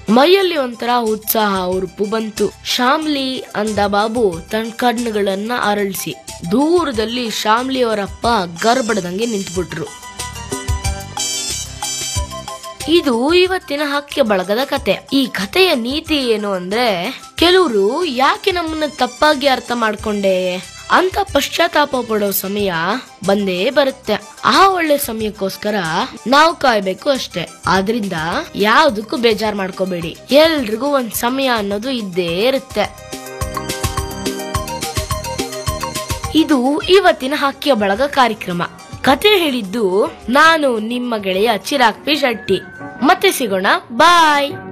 ಮೈಯಲ್ಲಿ ಒಂಥರ ಉತ್ಸಾಹ ಉರುಪು ಬಂತು ಶಾಮ್ಲಿ ಅಂದ ಬಾಬು ತನ್ನ ಕಣ್ಣುಗಳನ್ನ ಅರಳಿಸಿ ದೂರದಲ್ಲಿ ಶಾಮ್ಲಿ ಅವರಪ್ಪ ಗರ್ಬಡದಂಗೆ ನಿಂತ್ಬಿಟ್ರು ಇದು ಇವತ್ತಿನ ಹಕ್ಕೆ ಬಳಗದ ಕತೆ ಈ ಕಥೆಯ ನೀತಿ ಏನು ಅಂದ್ರೆ ಕೆಲವರು ಯಾಕೆ ನಮ್ಮನ್ನ ತಪ್ಪಾಗಿ ಅರ್ಥ ಮಾಡ್ಕೊಂಡೆ ಅಂತ ಪಶ್ಚಾತ್ತಾಪ ಪಡೋ ಸಮಯ ಬಂದೇ ಬರುತ್ತೆ ಆ ಒಳ್ಳೆ ಸಮಯಕ್ಕೋಸ್ಕರ ನಾವು ಕಾಯ್ಬೇಕು ಅಷ್ಟೇ ಆದ್ರಿಂದ ಯಾವ್ದಕ್ಕೂ ಬೇಜಾರ್ ಮಾಡ್ಕೋಬೇಡಿ ಎಲ್ರಿಗೂ ಒಂದ್ ಸಮಯ ಅನ್ನೋದು ಇದ್ದೇ ಇರುತ್ತೆ ಇದು ಇವತ್ತಿನ ಹಕ್ಕಿಯ ಬಳಗ ಕಾರ್ಯಕ್ರಮ ಕತೆ ಹೇಳಿದ್ದು ನಾನು ನಿಮ್ಮ ಗೆಳೆಯ ಚಿರಾಗ್ ಪಿ ಶೆಟ್ಟಿ ಮತ್ತೆ ಸಿಗೋಣ ಬಾಯ್